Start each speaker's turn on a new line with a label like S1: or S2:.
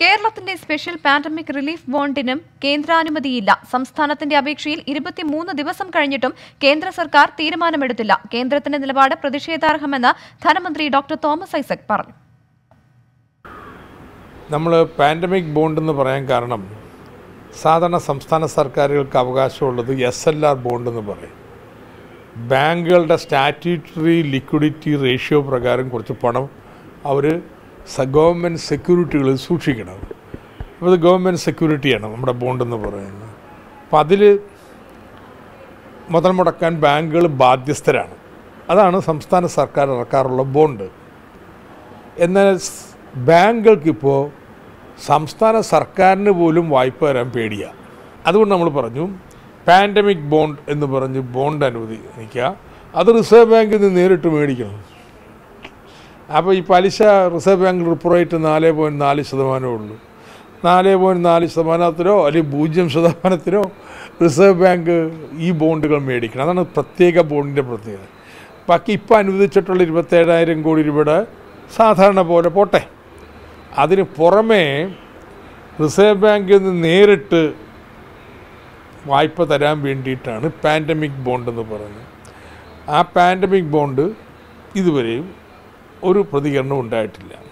S1: കേരളത്തിന്റെ special pandemic relief ബോണ്ടിനും കേന്ദ്രാനുമതിയില്ല സംസ്ഥാനത്തിന്റെ അപേക്ഷയിൽ ഇരുപത്തിമൂന്ന് ദിവസം കഴിഞ്ഞിട്ടും കേന്ദ്ര സർക്കാർ തീരുമാനമെടുത്തില്ല കേന്ദ്രത്തിന്റെ നിലപാട് പ്രതിഷേധാർഹമെന്ന് ധനമന്ത്രി ഡോക്ടർ തോമസ് ഐസക് പറഞ്ഞു
S2: നമ്മൾ പാൻഡമിക് ബോണ്ട് എന്ന് പറയാൻ കാരണം സാധാരണ സംസ്ഥാന സർക്കാരുകൾക്ക് അവകാശമുള്ളത് എസ് എൽ ആർ ബോണ്ട് എന്ന് പറയും ബാങ്കുകളുടെ സ്റ്റാറ്റ്യൂട്ടറി ലിക്വിഡിറ്റി റേഷ്യോ പ്രകാരം കുറച്ച് പണം അവർ ഗവൺമെൻറ് സെക്യൂരിറ്റികൾ സൂക്ഷിക്കണം അപ്പോൾ ഇത് ഗവൺമെൻറ് സെക്യൂരിറ്റിയാണ് നമ്മുടെ ബോണ്ട് എന്ന് പറയുന്നത് അപ്പം അതിൽ മുതൽ മുടക്കാൻ ബാങ്കുകൾ ബാധ്യസ്ഥരാണ് അതാണ് സംസ്ഥാന സർക്കാർ ഇറക്കാറുള്ള ബോണ്ട് എന്നാൽ സ് ബാങ്കുകൾക്കിപ്പോൾ സംസ്ഥാന സർക്കാരിന് പോലും വായ്പ തരാൻ പേടിയാണ് അതുകൊണ്ട് നമ്മൾ പറഞ്ഞു പാൻഡമിക് ബോണ്ട് എന്ന് പറഞ്ഞ് ബോണ്ട് അനുവദിക്കുക അത് റിസർവ് ബാങ്കിൽ നിന്ന് നേരിട്ട് മേടിക്കണം അപ്പോൾ ഈ പലിശ റിസർവ് ബാങ്ക് റിപ്പോ റേറ്റ് നാല് പോയിൻറ്റ് നാല് ശതമാനമേ ഉള്ളൂ നാല് പോയിൻറ്റ് നാല് ശതമാനത്തിനോ അല്ലെങ്കിൽ പൂജ്യം ശതമാനത്തിനോ റിസർവ് ബാങ്ക് ഈ ബോണ്ടുകൾ മേടിക്കണം അതാണ് പ്രത്യേക ബോണ്ടിൻ്റെ പ്രത്യേകത ബാക്കി ഇപ്പോൾ അനുവദിച്ചിട്ടുള്ള ഇരുപത്തേഴായിരം കോടി രൂപയുടെ സാധാരണ പോലെ പോട്ടെ അതിന് പുറമേ റിസർവ് ബാങ്കിൽ നിന്ന് നേരിട്ട് വായ്പ തരാൻ വേണ്ടിയിട്ടാണ് പാൻഡമിക് ബോണ്ട് എന്ന് പറയുന്നത് ആ പാൻഡമിക് ബോണ്ട് ഇതുവരെയും ഒരു പ്രതികരണം ഉണ്ടായിട്ടില്ല